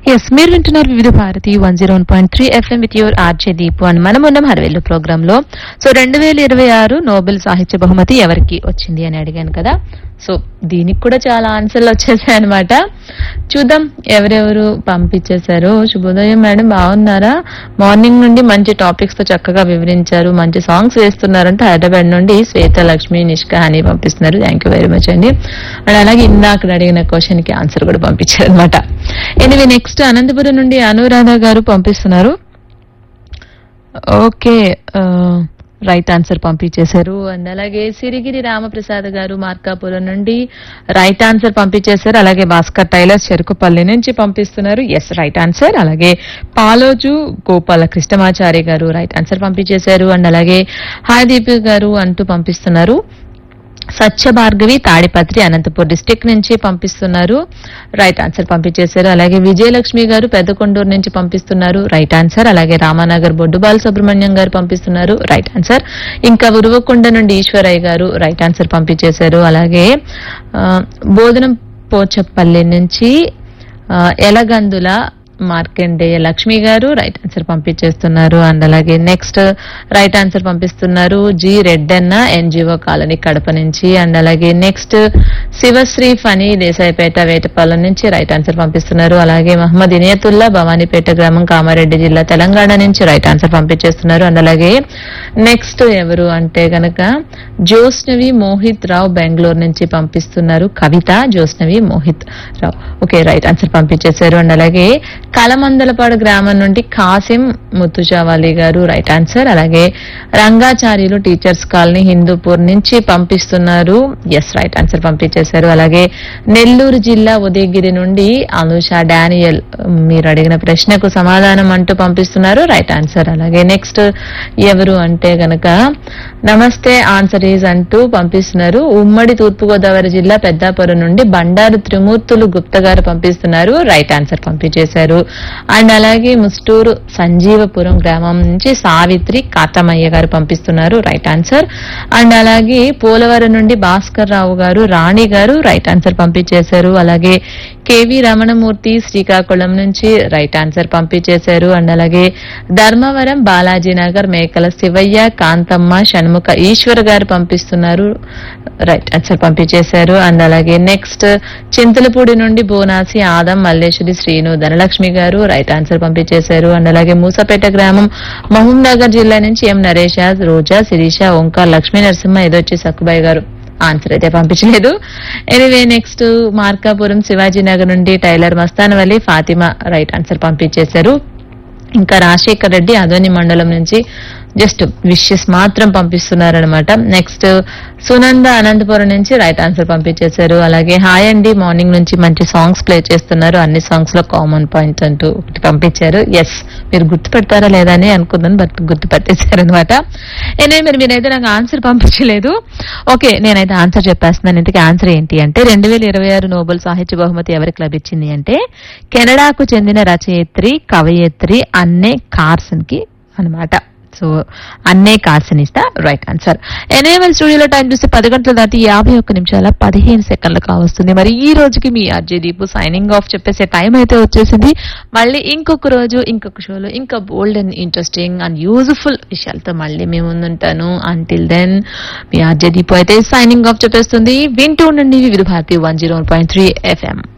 yes మీరు వింటున్నారు Vividh Bharati one zero one point three FM with your RJ Deepu అని మనం ఉన్నాం హరవేలు ప్రోగ్రామ్ లో సో రెండు వేల ఇరవై ఆరు నోబెల్ సాహిత్య బహుమతి ఎవరికి వచ్చింది అని అడిగాను కదా సో దీనికి కూడా చాలా ఆన్సర్లు వచ్చేసాయి అనమాట చూద్దాం ఎవరెవరు పంపించేశారు శుభోదయం మేడం బాగున్నారా మార్నింగ్ నుండి మంచి టాపిక్స్ తో చక్కగా వివరించారు మంచి సాంగ్స్ వేస్తున్నారంటే హైదరాబాద్ నుండి శ్వేత లక్ష్మి నిష్కా అని పంపిస్తున్నారు థ్యాంక్ యూ వెరీ మచ్ అండి అండ్ అలాగే ఇందాక అడిగిన క్వశ్చన్ కి ఆన్సర్ కూడా పంపించారు అనమాట ఎనివే నెక్స్ట్ అనంతపురం నుండి అనురాధ గారు పంపిస్తున్నారు ఓకే రైట్ ఆన్సర్ పంపించేశారు అండ్ అలాగే సిరిగిరి రామప్రసాద్ గారు మార్కాపురం నుండి రైట్ ఆన్సర్ పంపించేశారు అలాగే భాస్కర్ టైలర్స్ చెరుకుపల్లి నుంచి పంపిస్తున్నారు ఎస్ రైట్ ఆన్సర్ అలాగే పాలోజు గోపాల కృష్ణమాచారి గారు రైట్ ఆన్సర్ పంపించేశారు అండ్ అలాగే హాయ్ దీపి గారు అంటూ పంపిస్తున్నారు సత్య భార్గవి తాడిపత్రి అనంతపూర్ డిస్టిక్ నుంచి పంపిస్తున్నారు రైట్ ఆన్సర్ పంపించేశారు అలాగే విజయలక్ష్మి గారు పెద్దకొండూరు నుంచి పంపిస్తున్నారు రైట్ ఆన్సర్ అలాగే రామానగర్ బొడ్డుబాల సుబ్రహ్మణ్యం గారు పంపిస్తున్నారు రైట్ ఆన్సర్ ఇంకా ఉరువకొండ నుండి ఈశ్వరయ్య గారు రైట్ ఆన్సర్ పంపించేశారు అలాగే ఆ, బోధనం పోచపల్లి నుంచి ఆ, ఎలగందుల మార్కండేయ లక్ష్మి గారు రైట్ ఆన్సర్ పంపించేస్తున్నారు అండ్ అలాగే నెక్స్ట్ రైట్ ఆన్సర్ పంపిస్తున్నారు G Reddanna NGO colony Kadapa నుంచి అండ్ అలాగే నెక్స్ట్ శివశ్రీ ఫనీ దేశాయిపేట వేటపాలెం నుంచి రైట్ ఆన్సర్ పంపిస్తున్నారు అలాగే మహమ్మద్ ఇనియతుల్లా భవానీపేట గ్రామం కామారెడ్డి జిల్లా తెలంగాణ నుంచి రైట్ ఆన్సర్ పంపించేస్తున్నారు అండ్ అలాగే నెక్స్ట్ ఎవరు అంటే గనక జోస్నవి మోహిత్ రావు బెంగళూరు నుంచి పంపిస్తున్నారు Kavitha Josnavi Mohit Rao okay right answer పంపించేశారు అండ్ అలాగే కలమందలపాడు గ్రామం నుండి కాసిం ముత్తుజావాలి గారు రైట్ ఆన్సర్ అలాగే రంగాచార్యులు టీచర్స్ కాలనీ హిందూపూర్ నుంచి పంపిస్తున్నారు ఎస్ రైట్ ఆన్సర్ పంపించేశారు అలాగే నెల్లూరు జిల్లా ఉదయగిరి నుండి అనుష డానియల్ మీరు అడిగిన ప్రశ్నకు సమాధానం అంటూ పంపిస్తున్నారు రైట్ ఆన్సర్ అలాగే నెక్స్ట్ ఎవరు అంటే గనక నమస్తే ఆన్సర్ ఈజ్ అంటూ పంపిస్తున్నారు ఉమ్మడి తూర్పుగోదావరి జిల్లా పెద్దాపురం నుండి బండారు త్రిమూర్తులు గుప్త గారు పంపిస్తున్నారు రైట్ ఆన్సర్ పంపించేశారు అండ్ అలాగే ముస్టూరు సంజీవపురం గ్రామం నుంచి సావిత్రి కాతమయ్య గారు పంపిస్తున్నారు రైట్ ఆన్సర్ అండ్ అలాగే పోలవరం నుండి భాస్కర్ రావు గారు రాణి గారు రైట్ ఆన్సర్ పంపించేశారు అలాగే కేవి రమణమూర్తి శ్రీకాకుళం నుంచి రైట్ ఆన్సర్ పంపించేశారు అండ్ అలాగే ధర్మవరం బాలాజీ నగర్ మేకల శివయ్య కాంతమ్మ షణ్ముఖ ఈశ్వర్ గారు పంపిస్తున్నారు రైట్ ఆన్సర్ పంపించేశారు అండ్ అలాగే నెక్స్ట్ చింతలపూడి నుండి బోనాసి ఆదం మల్లేశ్వరి శ్రీను ధనలక్ష్మి గారు రైట్ ఆన్సర్ పంపించేశారు అండ్ అలాగే మూసపేట గ్రామం మహబూబ్ నగర్ జిల్లా నుంచి ఎం నరేష రోజా శిరీష ఓంకార్ లక్ష్మీ నరసింహ ఇదొచ్చి సక్కుబాయి గారు ఆన్సర్ అయితే పంపించలేదు ఎనివే నెక్స్ట్ మార్కాపురం శివాజీ నగర్ నుండి tailor Mastanvalli Fatima right answer పంపించేశారు ఇంకా రాజశేఖర్ రెడ్డి అదోని మండలం నుంచి జస్ట్ విషెస్ మాత్రం పంపిస్తున్నారనమాట నెక్స్ట్ సునంద అనంతపురం నుంచి రైట్ ఆన్సర్ పంపించేశారు అలాగే హాయ్ అండి మార్నింగ్ నుంచి మంచి సాంగ్స్ ప్లే చేస్తున్నారు అన్ని సాంగ్స్ లో కామన్ పాయింట్స్ అంటూ ఒకటి పంపించారు ఎస్ మీరు గుర్తుపెడతారా లేదా అని అనుకున్నాను బట్ గుర్తుపెట్టేశారు అనమాట ఎనే మరి మీరైతే నాకు ఆన్సర్ పంపించలేదు ఓకే నేనైతే ఆన్సర్ చెప్పేస్తున్నాను ఇంతకీ ఆన్సర్ ఏంటి అంటే రెండు వేల ఇరవై ఆరు నోబెల్ సాహిత్య బహుమతి ఎవరికి లభించింది అంటే కెనడాకు చెందిన రచయిత్రి కవయిత్రి అన్నే కార్సన్ కి అనమాట సో అన్నే కార్సన్ ఇస్తా రైట్ ఆన్సర్ ఎనేవల్ స్టూడియోలో టైం చూస్తే పది గంటల దాటి యాభై ఒక్క నిమిషాల పదిహేను సెకండ్లు కావస్తుంది మరి ఈ రోజుకి మీ అర్జయ్ దీపు సైనింగ్ ఆఫ్ చెప్పేసే టైం అయితే వచ్చేసింది మళ్ళీ ఇంకొక రోజు ఇంకొక షోలో ఇంకా bold and interesting and useful విషయాలతో మళ్ళీ మేము ముందుంటాను అంటిల్ దెన్ మీ అర్జయ్ దీపు అయితే సైనింగ్ ఆఫ్ చెప్పేస్తుంది వింటూ ఉండండి Vividh Bharati one zero point three FM